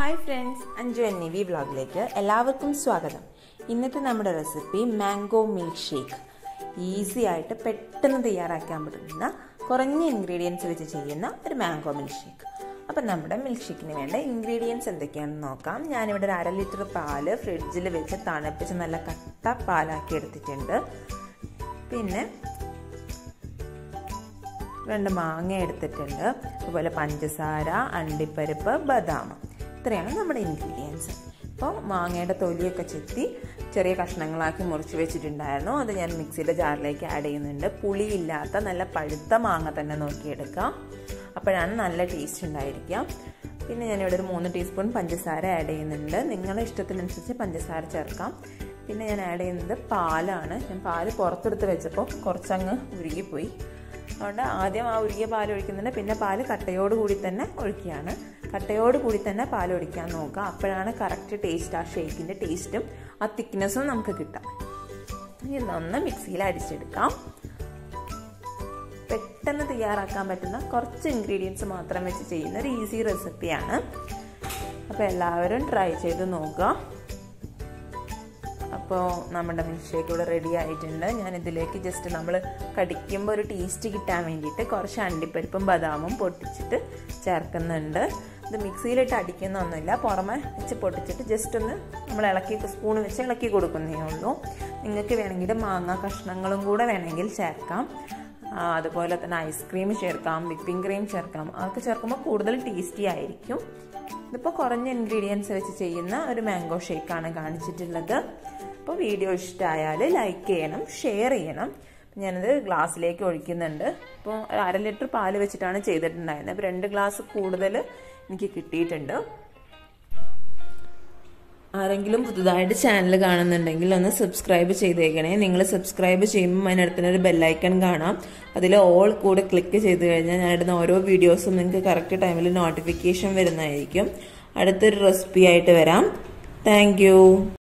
hi friends Anju N V വ്ളോഗിലേക്ക് എല്ലാവർക്കും സ്വാഗതം ഇന്നത്തെ നമ്മുടെ recipe mango milk shake easy ആയിട്ട് പെട്ടെന്ന് തയ്യാറാക്കാൻ പറ്റുന്ന കുറഞ്ഞ ഇൻഗ്രീഡിയൻസ് വെച്ച് ചെയ്യുന്ന ഒരു മാംഗോ മിൽക്ക് ഷേക്ക് അപ്പം നമ്മുടെ മിൽക്ക് ഷേക്കിന് വേണ്ട ഇൻഗ്രീഡിയൻസ് എന്തൊക്കെയാണെന്ന് നോക്കാം ഞാനിവിടെ ഒരു അര ലിറ്റർ പാല് ഫ്രിഡ്ജിൽ വെച്ച് തണുപ്പിച്ച് നല്ല കട്ട പാലാക്കി എടുത്തിട്ടുണ്ട് പിന്നെ രണ്ട് മാങ്ങ എടുത്തിട്ടുണ്ട് അതുപോലെ പഞ്ചസാര അണ്ടിപ്പരിപ്പ് ബദാം ഇത്രയാണ് നമ്മുടെ ഇൻഗ്രീഡിയൻസ് അപ്പോൾ മാങ്ങയുടെ തൊലിയൊക്കെ ചെത്തി ചെറിയ കഷ്ണങ്ങളാക്കി മുറിച്ച് വെച്ചിട്ടുണ്ടായിരുന്നു അത് ഞാൻ മിക്സിയുടെ ജാറിലേക്ക് ആഡ് ചെയ്യുന്നുണ്ട് പുളിയില്ലാത്ത നല്ല പഴുത്ത മാങ്ങ തന്നെ നോക്കിയെടുക്കാം അപ്പോഴാണ് നല്ല ടേസ്റ്റ് ഉണ്ടായിരിക്കുക പിന്നെ ഞാനിവിടെ ഒരു മൂന്ന് ടീസ്പൂൺ പഞ്ചസാര ആഡ് ചെയ്യുന്നുണ്ട് നിങ്ങളുടെ ഇഷ്ടത്തിനനുസരിച്ച് പഞ്ചസാര ചേർക്കാം പിന്നെ ഞാൻ ആഡ് ചെയ്യുന്നത് പാലാണ് ഞാൻ പാല് പുറത്തെടുത്ത് വെച്ചപ്പോൾ കുറച്ചങ്ങ് ഉരുകിപ്പോയി അതുകൊണ്ട് ആദ്യം ആ ഉരുകിയ പാൽ ഒഴിക്കുന്നുണ്ട് പിന്നെ പാല് കട്ടയോട് കൂടി തന്നെ ഒഴിക്കുകയാണ് കട്ടയോട് കൂടി തന്നെ പാൽ ഒഴിക്കാൻ നോക്കുക അപ്പോഴാണ് കറക്റ്റ് ടേസ്റ്റ് ആ ഷേക്കിൻ്റെ ടേസ്റ്റും ആ തിക്നെസ്സും നമുക്ക് കിട്ടാം ഇതൊന്ന് മിക്സിയിൽ അടിച്ചെടുക്കാം പെട്ടെന്ന് തയ്യാറാക്കാൻ പറ്റുന്ന കുറച്ച് ഇൻഗ്രീഡിയൻസ് മാത്രം വെച്ച് ചെയ്യുന്ന ഒരു ഈസി റെസിപ്പിയാണ് അപ്പോൾ എല്ലാവരും ട്രൈ ചെയ്ത് നോക്കുക അപ്പോൾ നമ്മുടെ മിൽക്ക് ഷേക്ക് ഇവിടെ റെഡി ആയിട്ടുണ്ട് ഞാൻ ഇതിലേക്ക് ജസ്റ്റ് നമ്മൾ കടിക്കുമ്പോൾ ഒരു ടേസ്റ്റ് കിട്ടാൻ വേണ്ടിയിട്ട് കുറച്ച് അണ്ടിപ്പരിപ്പും ബദാമും പൊട്ടിച്ചിട്ട് ചേർക്കുന്നുണ്ട് ഇത് മിക്സിയിലിട്ട് അടിക്കുന്നൊന്നുമില്ല പുറമെ വെച്ച് പൊട്ടിച്ചിട്ട് ജസ്റ്റ് ഒന്ന് നമ്മൾ ഇളക്കി സ്പൂൺ വെച്ച് ഇളക്കി കൊടുക്കുന്നേ ഉള്ളൂ നിങ്ങൾക്ക് വേണമെങ്കിൽ മാങ്ങ കഷ്ണങ്ങളും കൂടെ വേണമെങ്കിൽ ചേർക്കാം അതുപോലെ തന്നെ ഐസ്ക്രീം ചേർക്കാം വിപ്പിംഗ് ക്രീം ചേർക്കാം അതൊക്കെ ചേർക്കുമ്പോൾ കൂടുതൽ ടേസ്റ്റി ആയിരിക്കും ഇതിപ്പോൾ കുറഞ്ഞ ഇൻഗ്രീഡിയൻസ് വെച്ച് ചെയ്യുന്ന ഒരു മാംഗോ ഷേക്കാണ് കാണിച്ചിട്ടുള്ളത് അപ്പോൾ വീഡിയോ ഇഷ്ടമായാൽ ലൈക്ക് ചെയ്യണം ഷെയർ ചെയ്യണം ഞാനത് ഗ്ലാസ്സിലേക്ക് ഒഴിക്കുന്നുണ്ട് ഇപ്പോൾ അര ലിറ്റർ പാല് വെച്ചിട്ടാണ് ചെയ്തിട്ടുണ്ടായിരുന്നത് അപ്പോൾ രണ്ട് ഗ്ലാസ് കൂടുതൽ എനിക്ക് കിട്ടിയിട്ടുണ്ട് ആരെങ്കിലും പുതുതായിട്ട് ചാനൽ കാണുന്നുണ്ടെങ്കിൽ ഒന്ന് സബ്സ്ക്രൈബ് ചെയ്തേക്കണേ നിങ്ങൾ സബ്സ്ക്രൈബ് ചെയ്യുമ്പോൾ അതിനടുത്തിന് ഒരു ബെല്ലൈക്കൺ കാണാം അതിൽ ഓൾ കൂടെ ക്ലിക്ക് ചെയ്ത് കഴിഞ്ഞാൽ ഞാൻ ഇടുന്ന ഓരോ വീഡിയോസും നിങ്ങൾക്ക് കറക്റ്റ് ടൈമിൽ നോട്ടിഫിക്കേഷൻ വരുന്നതായിരിക്കും അടുത്തൊരു റെസിപ്പി ആയിട്ട് വരാം താങ്ക്